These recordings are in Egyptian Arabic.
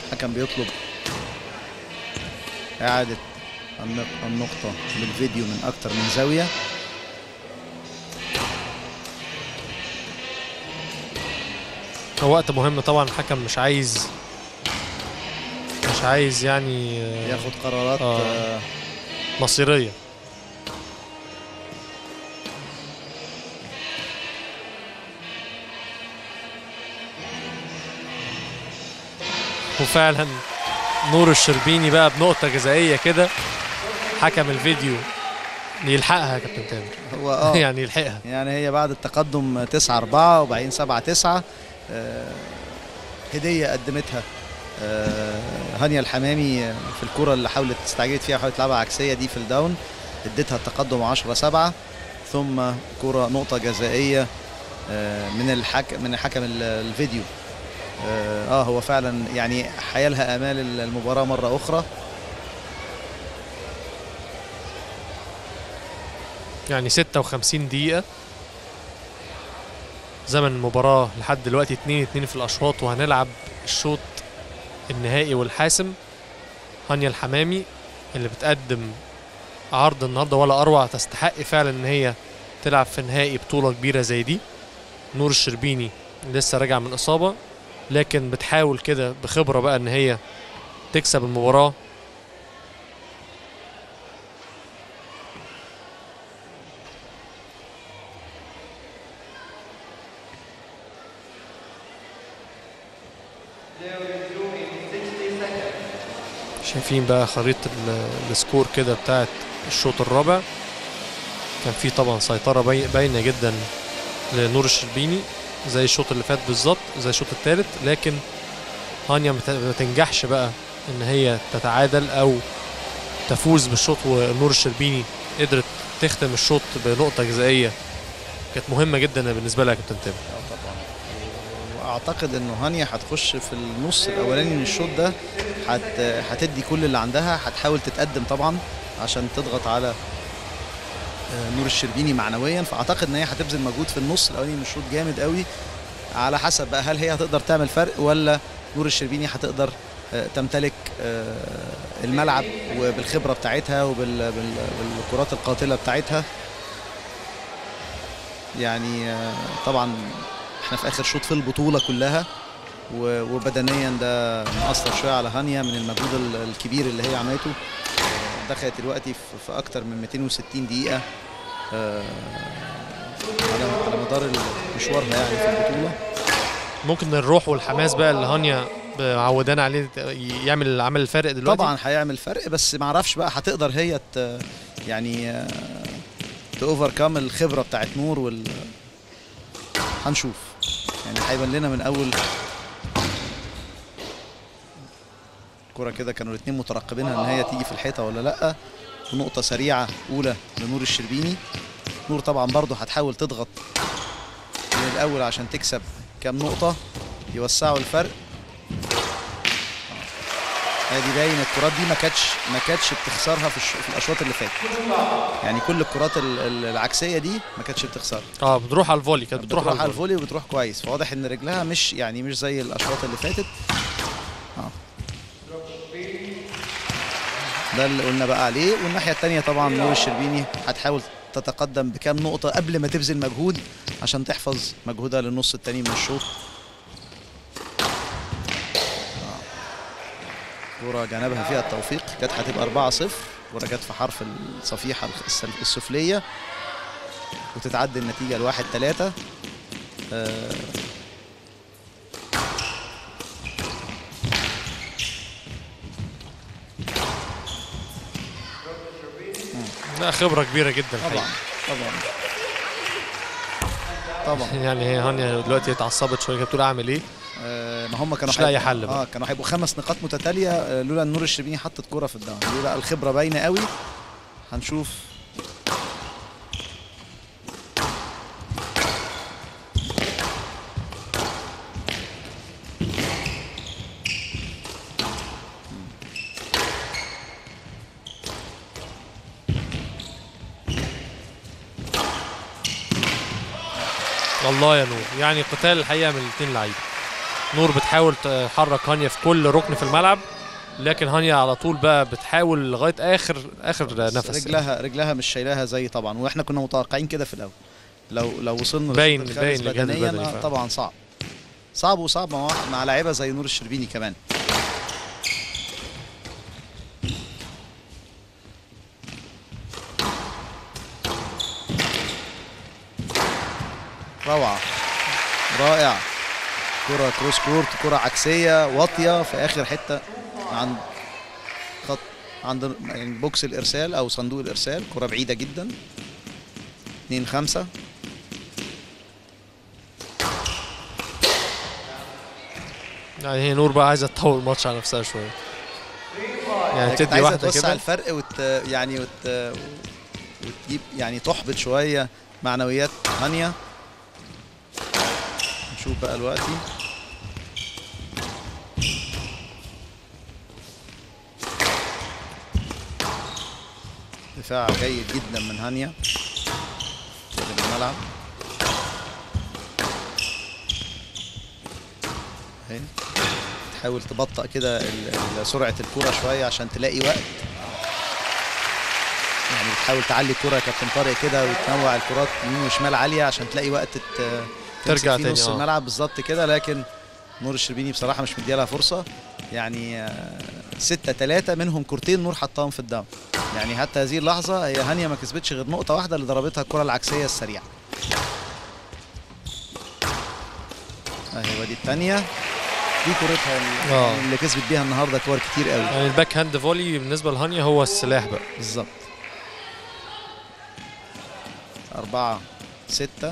الحكم بيطلب إعادة النق- النقطة بالفيديو من أكتر من زاوية هو وقت مهم طبعا الحكم مش عايز مش عايز يعني آه، ياخد قرارات آه. آه. مصيريه وفعلا نور الشربيني بقى بنقطة جزائية كده حكم الفيديو يلحقها يا كابتن تامر هو اه يعني يلحقها يعني هي بعد التقدم 9 4 وبعدين 7 9 آه، هديه قدمتها آه، هانيا الحمامي في الكره اللي حاولت استعجلت فيها حاولت تلعبها عكسيه دي في الداون اديتها التقدم 10 7 ثم كره نقطه جزائيه آه، من الحكم من حكم ال- الفيديو اه آه، هو فعلا يعني حيالها امال المباراه مره اخرى يعني 56 دقيقة زمن المباراة لحد دلوقتي 2 2 في الأشواط وهنلعب الشوط النهائي والحاسم هانيا الحمامي اللي بتقدم عرض النهارده ولا أروع تستحق فعلا إن هي تلعب في نهائي بطولة كبيرة زي دي نور الشربيني لسه راجع من إصابة لكن بتحاول كده بخبرة بقى إن هي تكسب المباراة شايفين بقى خريطة ال- السكور كده بتاعت الشوط الرابع كان في طبعا سيطرة باي- باينة جدا لنور الشربيني زي الشوط اللي فات بالظبط زي الشوط الثالث لكن هانيا ما ت- ما تنجحش بقى ان هي تتعادل او تفوز بالشوط ونور الشربيني قدرت تختم الشوط بنقطة جزائية كانت مهمة جدا بالنسبة لها يا كابتن تامر اه طبعا واعتقد انه هانيا هتخش في النص الاولاني من الشوط ده هت هتدي كل اللي عندها هتحاول تتقدم طبعا عشان تضغط على آه، نور الشربيني معنويا فاعتقد ان هي هتبذل مجهود في النص الاولاني من الشوط جامد قوي على حسب بقى هل هي هتقدر تعمل فرق ولا نور الشربيني هتقدر آه، تمتلك آه، الملعب وبالخبره بتاعتها وبالكرات القاتله بتاعتها يعني آه، طبعا احنا في اخر شوط في البطوله كلها و- وبدنيا ده مأثر شويه على هانيا من المجهود ال- الكبير اللي هي عملته آه، دخلت دلوقتي في, في اكتر من 260 دقيقه آه، على على مدار مشوارها يعني في البطوله ممكن الروح والحماس بقى اللي هانيا معودانا عليه يعمل عمل الفرق دلوقتي طبعا هيعمل فرق بس ما اعرفش بقى هتقدر هي ت يعني تاوفركم الخبره بتاعت نور وال هنشوف يعني هيبان لنا من اول كرة كده كانوا الاثنين مترقبينها ان هي تيجي في الحيطه ولا لا ونقطه سريعه اولى لنور الشربيني نور طبعا برضه هتحاول تضغط من الاول عشان تكسب كام نقطه يوسعوا الفرق ادي باين الكرات دي ما كانتش ما كانتش بتخسرها في, الش... في الاشواط اللي فاتت يعني كل الكرات ال- ال- العكسيه دي ما كانتش بتخسرها اه بتروح على الفولي كانت بتروح, بتروح على الفولي الفولي وبتروح كويس فواضح ان رجلها مش يعني مش زي الاشواط اللي فاتت اه ده اللي قلنا بقى عليه والناحيه الثانيه طبعا نور الشربيني هتحاول تتقدم بكام نقطه قبل ما تبذل مجهود عشان تحفظ مجهودها للنص الثاني من الشوط آه. كرة جنبها فيها التوفيق كانت هتبقى 4-0 كرة جت في حرف الصفيحة الس- السفلية وتتعدي النتيجة لواحد ثلاثة آه لا خبره كبيره جدا طبعا الحقيقة. طبعا طبعا يعني هي هانيا دلوقتي اتعصبت شويه كانت بتقول اعمل ايه آه ما هم كانوا مش لاقي هيبقوا- حل بقى. اه كانوا هيبقوا خمس نقاط متتاليه آه لولا ان نور الشربيني حطت كوره في الداون دي بقى الخبره باينه قوي هنشوف الله يا نور يعني قتال الحقيقه من الاثنين لعيبه نور بتحاول تحرك هانيا في كل ركن في الملعب لكن هانيا على طول بقى بتحاول لغايه اخر اخر بس نفس رجلها رجلها مش شايلاها زي طبعا واحنا كنا متوقعين كده في الاول لو لو وصلنا باين- للشوط الخامس باين الجهد بدنياً، البدني آه، فعلا. طبعا صعب صعب وصعب مع, مع لاعيبه زي نور الشربيني كمان روعه رائع كرة كروس كورت كرة عكسية واطية في آخر حتة عند خط عند يعني بوكس الإرسال أو صندوق الإرسال كرة بعيدة جدا 2 5 يعني هي نور بقى عايزه تطول الماتش على نفسها شويه يعني كانت تدي عايزة واحده توسع كده الفرق وت يعني وت وتجيب يعني تحبط شوية معنويات هانيا نشوف بقى دلوقتي دفاع جيد جدا من هانيا تقلب الملعب اهي تحاول تبطأ كده ال- ال- سرعة الكرة شوية عشان تلاقي وقت يعني بتحاول تعلي الكرة يا كابتن طارق كده وتنوع الكرات يمين وشمال عالية عشان تلاقي وقت ت- تمسك ترجع فيه تاني، نص آه. الملعب بالظبط كده لكن نور الشربيني بصراحة مش مديها لها فرصة يعني آه، ستة تلاتة منهم كورتين نور حطاهم في الدم يعني حتى هذه اللحظة هي هانيا ما كسبتش غير نقطة واحدة اللي ضربتها الكرة العكسية السريعة اهي ودي الثانية دي كورتها اللي- آه. اللي كسبت بيها النهارده كور كتير قوي يعني الباك هاند فولي بالنسبه لهانيا هو السلاح بقى بالظبط أربعة ستة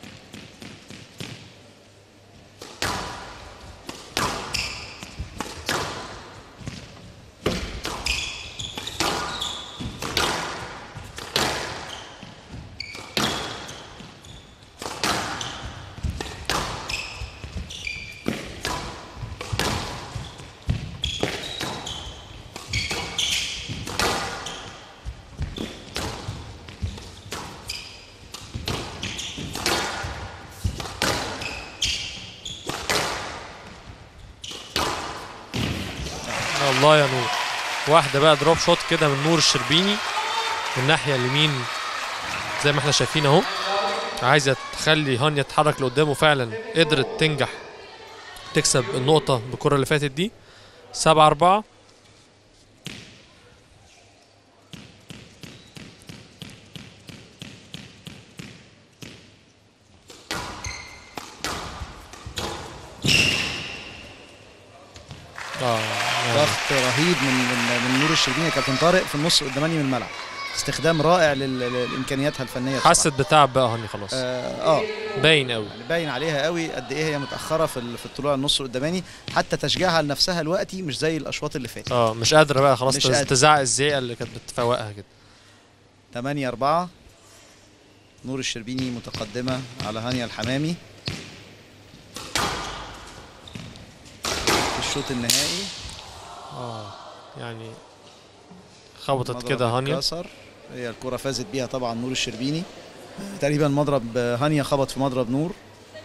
يا الله يا نور واحده بقى دروب شوت كده من نور الشربيني من الناحيه اليمين زي ما احنا شايفين اهو عايزه تخلي هانيا تتحرك لقدام وفعلا قدرت تنجح تكسب النقطه بالكره اللي فاتت دي سبعة أربعة اه يعني ضغط رهيب من من, من نور الشربيني يا كابتن طارق في النص قداماني من الملعب استخدام رائع لل- لل- لامكانياتها الفنيه بصراحة. حست بتعب بقى هاني خلاص اه, آه باين قوي يعني باين عليها قوي قد ايه هي متاخره في ال- في الطلوع النص القداماني حتى تشجيعها لنفسها دلوقتي مش زي الاشواط اللي فاتت اه مش قادره بقى خلاص مش تز- قادرة. تزعق الزيقه اللي كانت بتفوقها كده 8 4 نور الشربيني متقدمه على هانيا الحمامي في الشوط النهائي اه يعني خبطت مضرب كده هانيا اتكسر هي الكرة فازت بيها طبعا نور الشربيني تقريبا مضرب هانيا خبط في مضرب نور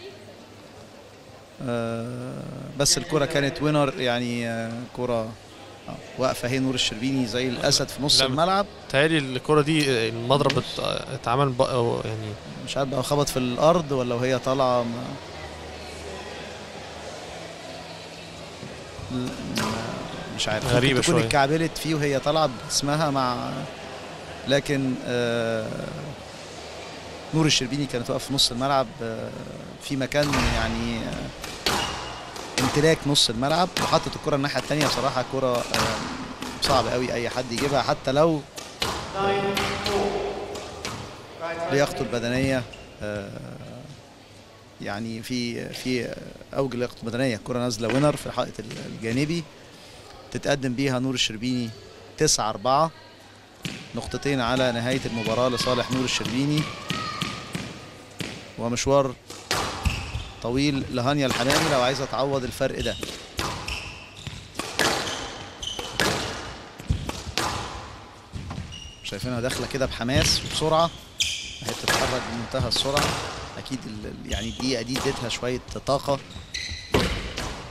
آه، بس الكرة كانت وينر يعني آه، كرة آه، واقفة هي نور الشربيني زي الأسد في نص لا، الملعب تهيألي الكرة دي آه، المضرب ات- اتعمل بقى أو يعني مش عارف بقى خبط في الأرض ولا وهي طالعة ما- ل- ما- مش عارف ممكن غريبة تكون شوية. اتكعبلت فيه وهي طالعة باسمها مع لكن آه، نور الشربيني كانت واقفة في نص الملعب آه، في مكان يعني آه، امتلاك نص الملعب وحطت الكرة الناحية التانية بصراحة كرة آه، صعب قوي أي حد يجيبها حتى لو لياقته البدنية آه، يعني في في اوج لياقته البدنيه الكره نازله وينر في الحائط الجانبي تتقدم بيها نور الشربيني 9 4 نقطتين على نهايه المباراه لصالح نور الشربيني ومشوار طويل لهانيا الحمامي لو عايزه تعوض الفرق ده شايفينها داخله كده بحماس وبسرعه هي بتتحرك بمنتهى السرعه اكيد ال- ال- يعني الدقيقه دي اديتها شويه طاقه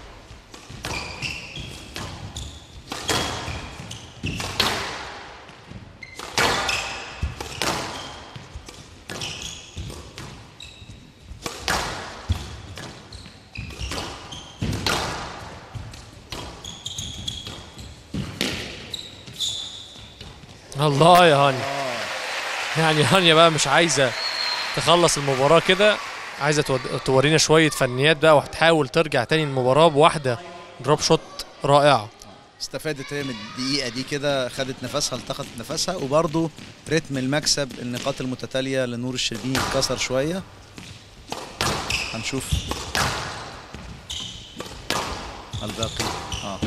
الله يا هاني اه يعني هانيا بقى مش عايزه تخلص المباراه كده عايزه تود- تورينا شويه فنيات بقى وهتحاول ترجع تاني المباراه بواحده دروب شوت رائعه استفادت هي من الدقيقة دي كده خدت نفسها التقطت نفسها وبرضه رتم المكسب النقاط المتتالية لنور الشربيني اتكسر شوية هنشوف الباقي اه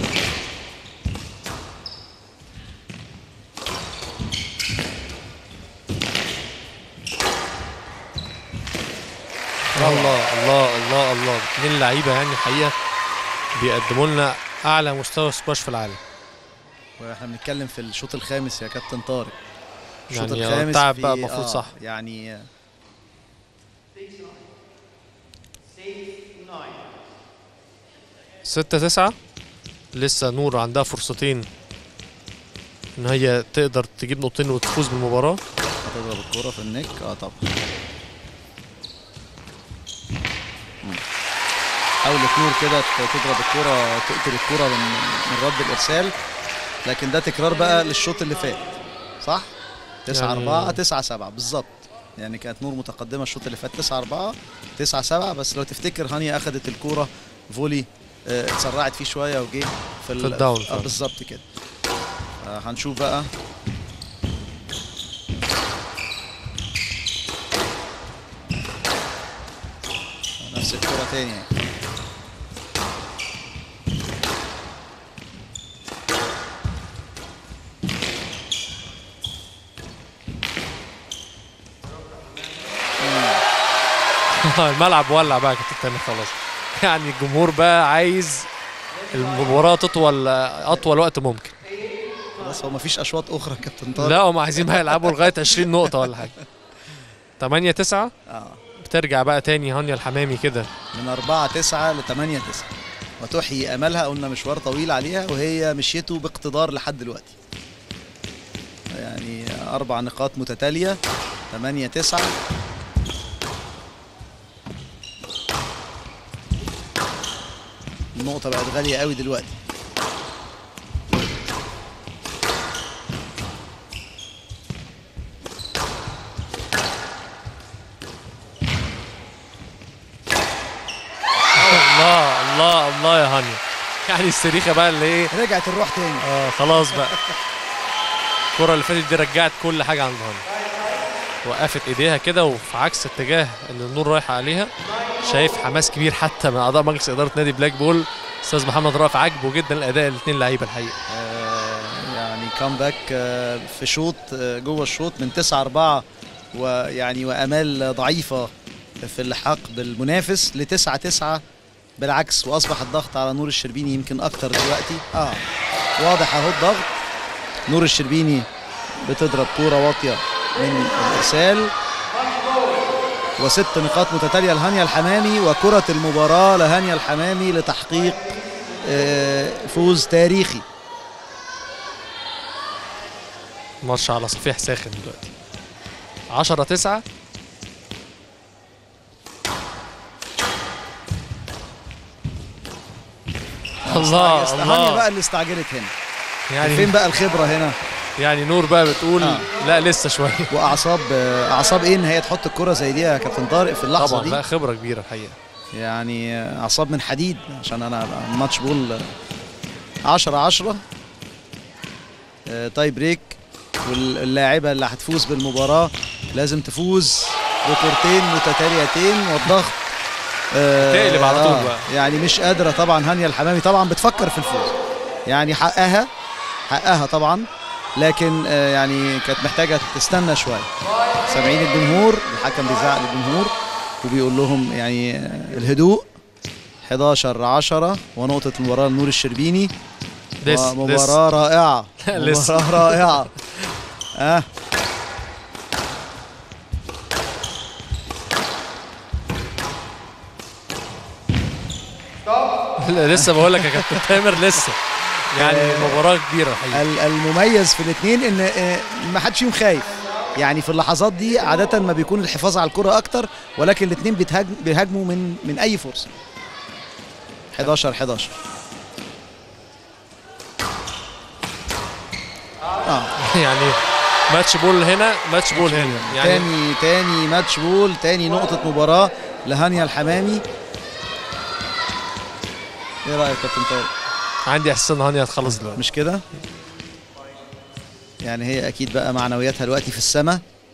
الله الله الله الله اتنين لعيبه يعني الحقيقه بيقدموا لنا اعلى مستوى سكواش في العالم واحنا بنتكلم في الشوط الخامس يا كابتن طارق الشوط يعني الخامس التعب في- بقى المفروض صح. يعني آه، ستة تسعة لسه نور عندها فرصتين ان هي تقدر تجيب نقطتين وتفوز بالمباراة هتضرب الكرة في النك اه طبعا مم. حاولت نور كده ت- تضرب الكرة تقتل الكرة من من رد الارسال لكن ده تكرار بقى للشوط اللي فات صح؟ 9 يعني- 4 9 7 بالظبط يعني كانت نور متقدمة الشوط اللي فات 9 4 9 7 بس لو تفتكر هانيا اخذت الكرة فولي آه، اتسرعت فيه شوية وجه في, ال- الداون آه فعلا. بالظبط كده آه هنشوف بقى نفس الكرة تاني يعني. الملعب ولع بقى كابتن تامر خلاص يعني الجمهور بقى عايز المباراة تطول أطول وقت ممكن خلاص هو مفيش اشواط اخرى يا كابتن طارق لا هم عايزين بقى يلعبوا لغاية 20 نقطة ولا حاجة 8 9 اه بترجع بقى تاني هانيا الحمامي كده من 4 9 ل 8 9 وتحيي املها قلنا مشوار طويل عليها وهي مشيته باقتدار لحد دلوقتي يعني اربع نقاط متتاليه 8 9 النقطة بقت غالية قوي دلوقتي الله الله الله يا هانيا يعني السريخة بقى اللي ايه رجعت الروح تاني اه خلاص بقى الكرة اللي فاتت دي رجعت كل حاجة عند هانيا وقفت ايديها كده وفي عكس اتجاه اللي النور رايحة عليها شايف حماس كبير حتى من اعضاء مجلس ادارة نادي بلاك بول استاذ محمد رافع عاجبه جدا الاداء الاثنين لعيبة الحقيقة آه، يعني كامباك آه، في شوط آه، جوه الشوط من 9 4 ويعني وامال ضعيفه في اللحاق بالمنافس ل 9 9 بالعكس واصبح الضغط على نور الشربيني يمكن اكتر دلوقتي اه واضح اهو الضغط نور الشربيني بتضرب كوره واطيه من الارسال وست نقاط متتاليه لهانيا الحمامي وكره المباراه لهانيا الحمامي لتحقيق آه، فوز تاريخي ماتش على صفيح ساخن دلوقتي 10 9 الله هانيا الله بقى اللي استعجلت هنا يعني فين بقى الخبره هنا يعني نور بقى بتقول آه. لا لسه شويه واعصاب آه، اعصاب ايه ان هي تحط الكره زي دي يا كابتن طارق في اللحظه طبعا دي لا خبره كبيره الحقيقه يعني آه، اعصاب من حديد عشان انا أبقى ماتش بول 10 10 تاي بريك واللاعبه اللي هتفوز بالمباراه لازم تفوز بكورتين متتاليتين والضغط آه، تقلب على طول آه، بقى. يعني مش قادره طبعا هانيا الحمامي طبعا بتفكر في الفوز يعني حقها حقها طبعا لكن آه، يعني كانت محتاجه تستنى شويه سامعين الجمهور الحكم بيزعق للجمهور وبيقول لهم يعني آه، الهدوء 11 10 ونقطة المباراة لنور الشربيني لسه لسه مباراة رائعة لسه. مباراة رائعة اه لا، لسه بقول لك يا كابتن تامر لسه يعني مباراه كبيره الحقيقه ال- المميز في الاثنين ان آه، ما حدش فيهم خايف يعني في اللحظات دي عادة ما بيكون الحفاظ على الكرة أكتر ولكن الاثنين بيتهاجم بيهاجموا من من أي فرصة 11 11 اه يعني ماتش بول هنا ماتش بول هنا يعني تاني تاني ماتش بول تاني نقطة مباراة لهانيا الحمامي ايه رأيك يا كابتن طارق؟ عندي احساس ان هانيا هتخلص دلوقتي مش كده؟ يعني هي اكيد بقى معنوياتها دلوقتي في السماء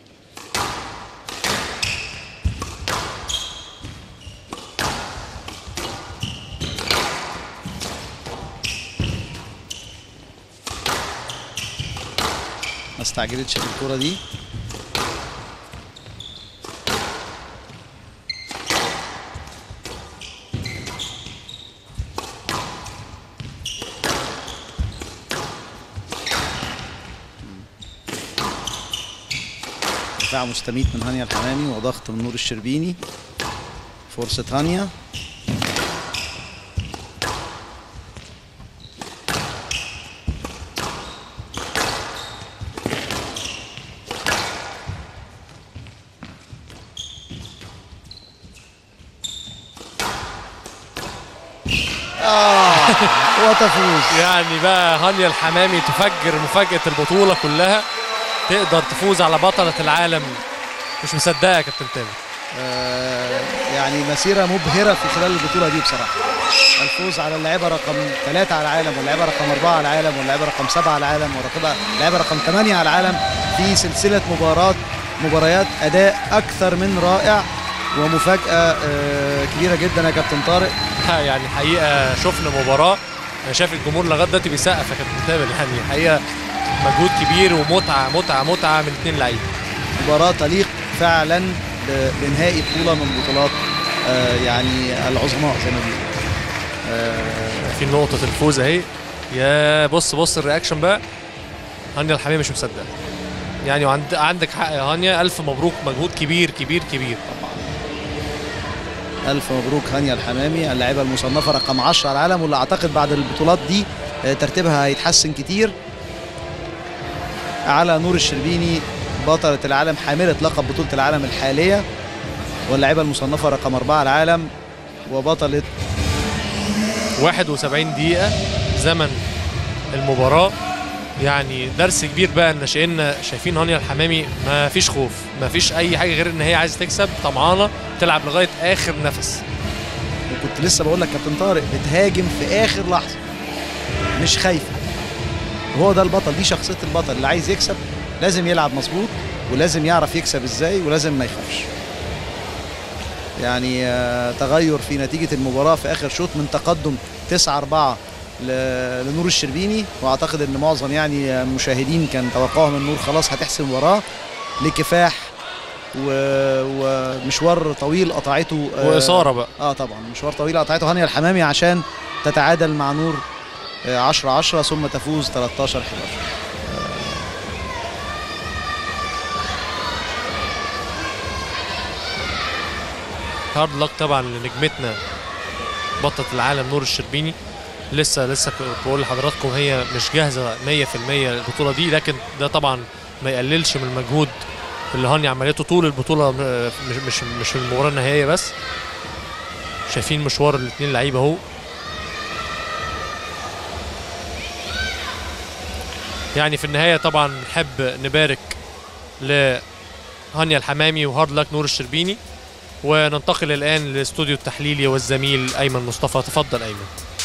ما استعجلتش في الكرة دي دفاع مستميت من هانيا الحمامي وضغط من نور الشربيني فرصة هانيا آه وتفوز يعني بقى هانيا الحمامي تفجر مفاجأة البطولة كلها تقدر تفوز على بطلة العالم مش مصدقها يا كابتن تامر آه، يعني مسيرة مبهرة في خلال البطولة دي بصراحة الفوز على اللاعبة رقم ثلاثة على العالم واللاعبة رقم أربعة على العالم واللاعبة رقم سبعة على العالم واللاعبة رقم ثمانية على العالم في سلسلة مباراة مباريات أداء أكثر من رائع ومفاجأة آه، كبيرة جدا يا كابتن طارق يعني حقيقة شفنا مباراة انا شايف الجمهور لغاية دلوقتي بيسقف يا كابتن تامر يعني حقيقة مجهود كبير ومتعة متعة متعة من اثنين لعيبة مباراة تليق فعلا ب- بنهائي بطولة من بطولات آه، يعني العظماء زي ما بيقولوا آه، في نقطة الفوز اهي يا بص بص الرياكشن بقى هانيا الحمامي مش مصدقة يعني وعند عندك حق يا هانيا ألف مبروك مجهود كبير كبير كبير ألف مبروك هانيا الحمامي اللاعبة المصنفة رقم 10 على العالم واللي أعتقد بعد البطولات دي آه، ترتيبها هيتحسن كتير على نور الشربيني بطلة العالم حاملة لقب بطولة العالم الحالية واللاعبة المصنفة رقم 4 على العالم وبطلة 71 دقيقة زمن المباراة يعني درس كبير بقى الناشئين شايفين هانيا الحمامي ما فيش خوف ما فيش أي حاجة غير إن هي عايزة تكسب طمعانة تلعب لغاية آخر نفس وكنت لسه بقول لك كابتن طارق بتهاجم في آخر لحظة مش خايفة وهو ده البطل دي شخصية البطل اللي عايز يكسب لازم يلعب مظبوط ولازم يعرف يكسب ازاي ولازم ما يخافش يعني آه، تغير في نتيجة المباراة في آخر شوط من تقدم 9 4 ل- لنور الشربيني واعتقد ان معظم يعني المشاهدين كان توقعهم ان نور خلاص هتحسم المباراة لكفاح و- ومشوار طويل قطعته آه، وإثارة بقى اه طبعا مشوار طويل قطعته هانيا الحمامي عشان تتعادل مع نور 10 10 ثم تفوز 13 11 هارد لك طبعا لنجمتنا بطلة العالم نور الشربيني لسه لسه كنت بقول لحضراتكم هي مش جاهزه 100% البطوله دي لكن ده طبعا ما يقللش من المجهود اللي هاني عملته طول البطوله م- مش مش مش في المباراه النهائيه بس شايفين مشوار الاثنين لعيبه اهو يعني في النهايه طبعا نحب نبارك لهانيا الحمامي وهارد لك نور الشربيني وننتقل الان للاستوديو التحليلي والزميل ايمن مصطفى تفضل ايمن